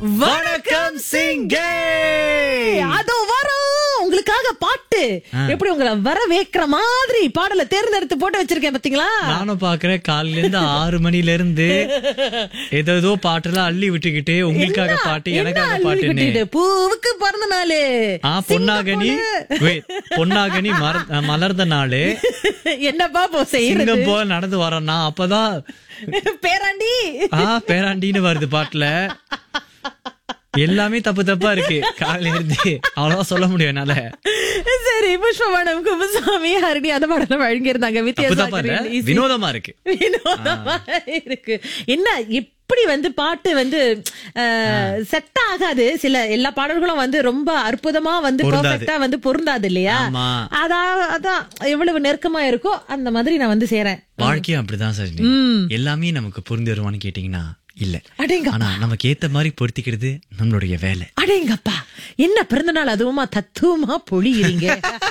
வணக்கம் சிங்கே அதோ வரும் உங்களுக்காக பாட்டு எப்படி உங்களை வர வைக்கிற மாதிரி பாடலை தேர்ந்தெடுத்து போட்டு வச்சிருக்கேன் பாத்தீங்களா நானும் பாக்குறேன் காலையில இருந்து ஆறு மணில இருந்து ஏதோ ஏதோ பாட்டெல்லாம் அள்ளி விட்டுக்கிட்டு உங்களுக்காக என்ன? பாட்டு என்ன எனக்காக அள்ளி பாட்டுன்னு விட்டுட்டு? பூவுக்கு பிறந்த நாளு ஆ பொன்னாகனி wait, பொன்னாகனி மர- மலர்ந்த நாளு என்னப்பா போ செய்யறது சிங்கம் போல நடந்து வரோம்னா அப்பதான் பேராண்டி ஆ பேராண்டின்னு வருது பாட்டுல எல்லாமே தப்பு தப்பா இருக்கு காலையில இருந்து அவ்வளவா சொல்ல முடியும் என்னால சரி புஷ்பவனம் குமசாமி ஹரணி அந்த பாடல வழங்கியிருந்தாங்க தப்பு தப்பா இல்ல வித்தியாசம் வினோதமா இருக்கு வினோதமா இருக்கு என்ன எப்படி வந்து பாட்டு வந்து செட் ஆகாது சில எல்லா பாடல்களும் வந்து ரொம்ப அற்புதமா வந்து பொருந்தாது. பெர்ஃபெக்ட்டா வந்து பொருந்தாது இல்லையா ஆமா. அதான் அதான் எவ்வளவு நெருக்கமா இருக்கோ அந்த மாதிரி நான் வந்து செய்றேன் வாழ்க்கையும் அப்படிதான் சார் எல்லாமே நமக்கு புரிந்து வருவான்னு கேட்டீங்கன்னா இல்ல அடேங்க ஆனா நமக்கு ஏத்த மாதிரி பொருத்திக்கிறது நம்மளுடைய வேலை அடேங்கப்பா என்ன பிறந்த நாள் அதுவுமா தத்துவமா பொழியிறீங்க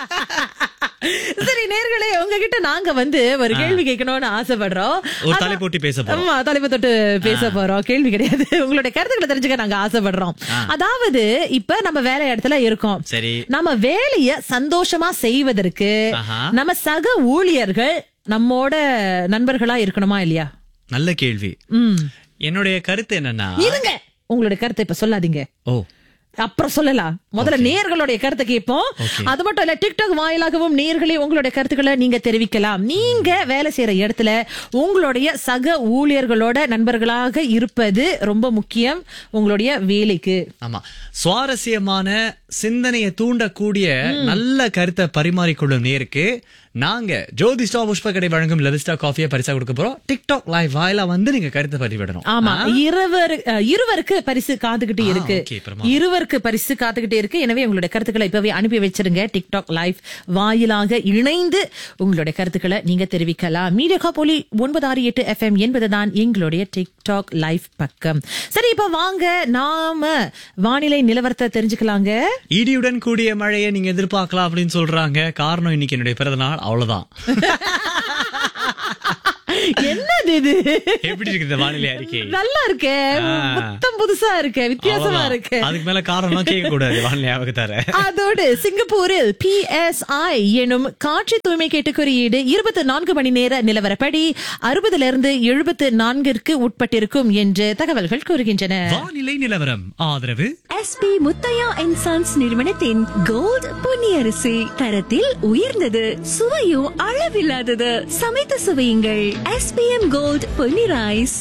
சரி நேர்களே உங்ககிட்ட நாங்க வந்து ஒரு கேள்வி கேட்கணும்னு ஆசைப்படுறோம் ஒரு அதான்- தலை போட்டி பேச போறோம் ஆமா தலைமை தொட்டு பேச போறோம் கேள்வி கிடையாது உங்களுடைய கருத்துக்களை தெரிஞ்சுக்க நாங்க ஆசைப்படுறோம் அதாவது இப்ப நம்ம வேலை இடத்துல இருக்கோம் சரி நம்ம வேலைய சந்தோஷமா செய்வதற்கு ஆஹா. நம்ம சக ஊழியர்கள் நம்மோட நண்பர்களா இருக்கணுமா இல்லையா நல்ல கேள்வி ம் என்னுடைய கருத்து என்னன்னா இருங்க உங்களுடைய கருத்தை இப்ப சொல்லாதீங்க ஓ அப்புறம் சொல்லலாம் முதல்ல நேர்களுடைய கருத்தை கேட்போம் அது மட்டும் இல்ல டிக்டாக் வாயிலாகவும் நேர்களே உங்களுடைய கருத்துக்களை நீங்க தெரிவிக்கலாம் நீங்க வேலை செய்யற இடத்துல உங்களுடைய சக ஊழியர்களோட நண்பர்களாக இருப்பது ரொம்ப முக்கியம் உங்களுடைய வேலைக்கு ஆமா சுவாரஸ்யமான சிந்தனையை தூண்டக்கூடிய நல்ல கருத்தை பரிமாறிக்கொள்ளும் நேருக்கு நாங்க ஜோதிஸ்டா புஷ்பக்கடை வழங்கும் லெவிஸ்டா காஃபியை பரிசா கொடுக்க போறோம் டிக்டாக் லைவ் வாயிலா வந்து நீங்க கருத்தை பதிவிடணும் ஆமா இருவர் அஹ், இருவருக்கு பரிசு காத்துக்கிட்டு ஆ, இருக்கு okay, பிரமாதம். இருவருக்கு பரிசு காத்துக்கிட்டு இருக்கு எனவே உங்களுடைய கருத்துக்களை இப்பவே அனுப்பி வச்சிருங்க டிக்டாக் லைவ் வாயிலாக இணைந்து உங்களுடைய கருத்துக்களை நீங்க தெரிவிக்கலாம் மீடியா போலி ஒன்பது ஆறு எட்டு எஃப்எம் என்பதுதான் எங்களுடைய டிக்டாக் லைவ் பக்கம் சரி இப்ப வாங்க நாம வானிலை நிலவரத்தை தெரிஞ்சுக்கலாங்க இடியுடன் கூடிய மழையை நீங்க எதிர்பார்க்கலாம் அப்படின்னு சொல்றாங்க காரணம் இன்னைக்கு என்னுடைய பிறந்த நாள் அவ்வளவுதான் என்னது இது எப்படி இருக்குது இந்த வானிலை அறிக்கை நல்லா இருக்கே ஆ. புத்தம் புதுசா இருக்கு வித்தியாசமா அவ்வளவுதான். இருக்கு அதுக்கு மேல காரணம் கேட்க கூடாது வானிலை ஆபத்தார அதோடு சிங்கப்பூரில் PSI எனும் காற்று தூய்மை கேட்டு குறியீடு இருபத்தி நான்கு மணி நேர நிலவரப்படி அறுபதுல இருந்து எழுபத்து நான்கிற்கு உட்பட்டிருக்கும் என்று தகவல்கள் கூறுகின்றன வானிலை நிலவரம் ஆதரவு எஸ்பி முத்தையா அண்ட் சன்ஸ் நிறுவனத்தின் கோல்ட் பொன்னியரிசி தரத்தில் உயர்ந்தது சுவையும் அளவில்லாதது சமைத்து சுவையுங்கள் எஸ்பிஎம் கோல்ட் பொன்னி ரைஸ்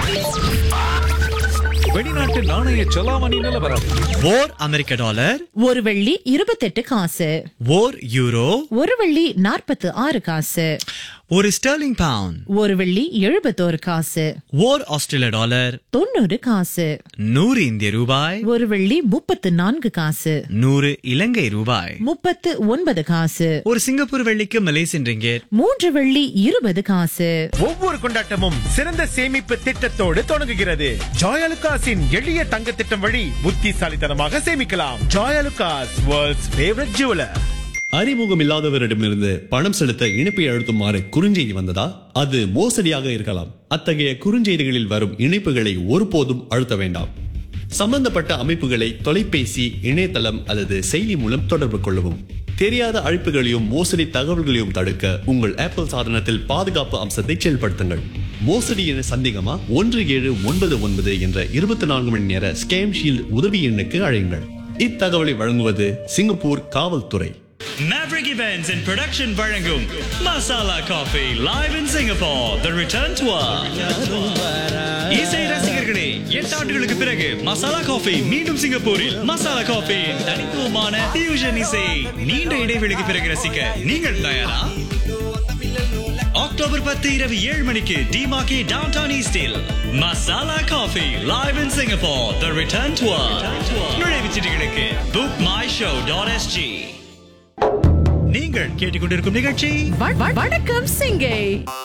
வெளிநாட்டு நாணய செலாவணி நிலவரம் ஓர் அமெரிக்க டாலர் ஒரு வெள்ளி இருபத்தெட்டு காசு ஓர் யூரோ ஒரு வெள்ளி நாற்பத்து ஆறு காசு ஒரு ஸ்டெர்லிங் பவுண்ட் ஒரு வெள்ளி எழுபத்தோரு காசு ஓர் ஆஸ்திரேலிய டாலர் தொண்ணூறு காசு நூறு இந்திய ரூபாய் ஒரு வெள்ளி முப்பத்து நான்கு காசு நூறு இலங்கை ரூபாய் முப்பத்து ஒன்பது காசு ஒரு சிங்கப்பூர் வெள்ளிக்கு மலேசியன் ரிங்கெட் மூன்று வெள்ளி இருபது காசு ஒவ்வொரு கொண்டாட்டமும் சிறந்த சேமிப்பு திட்டத்தோடு தொடங்குகிறது ஜாயலுகாஸின் எளிய தங்க திட்டம் வழி புத்திசாலித்தனமாக சேமிக்கலாம் ஜாயலுகாஸ் வேர்ல்ட்ஸ் ஃபேவரட் ஜுவலர் அறிமுகம் இல்லாதவரிடமிருந்து பணம் செலுத்த இணைப்பை அழுத்துமாறு குறுஞ்செய்தி வந்ததா அது மோசடியாக இருக்கலாம் அத்தகைய குறுஞ்செய்திகளில் வரும் இணைப்புகளை ஒருபோதும் அழுத்த வேண்டாம் சம்பந்தப்பட்ட அமைப்புகளை தொலைபேசி இணையதளம் அல்லது செயலி மூலம் தொடர்பு கொள்ளவும் தெரியாத அழைப்புகளையும் மோசடி தகவல்களையும் தடுக்க உங்கள் ஆப்பிள் சாதனத்தில் பாதுகாப்பு அம்சத்தை செயல்படுத்துங்கள் மோசடி என சந்தேகமா ஒன்று ஏழு ஒன்பது ஒன்பது என்ற இருபத்தி நான்கு மணி நேர ஸ்கேம் ஷீல்ட் உதவி எண்ணுக்கு அழையுங்கள் இத்தகவலை வழங்குவது சிங்கப்பூர் காவல்துறை Maverick Events and Production வழங்கும் Masala Coffee live in Singapore The Return Tour இசை ரசிகர்களே எட்டு ஆண்டுகளுக்கு பிறகு மசாலா காஃபி மீண்டும் சிங்கப்பூரில் மசாலா காஃபி தனித்துவமான fusion இசை நீண்ட இடைவெளிக்கு பிறகு ரசிக்க நீங்கள் தயாரா அக்டோபர் பத்து இரவு ஏழு மணிக்கு டிமாக்கி டவுன் டவுன் ஈஸ்டில் masala coffee live in Singapore the return tour நுழைவுச் சீட்டுகளுக்கு book my show dot SG நீங்கள் கேட்டுக்கொண்டிருக்கும் நிகழ்ச்சி வ- வ- வணக்கம் சிங்கை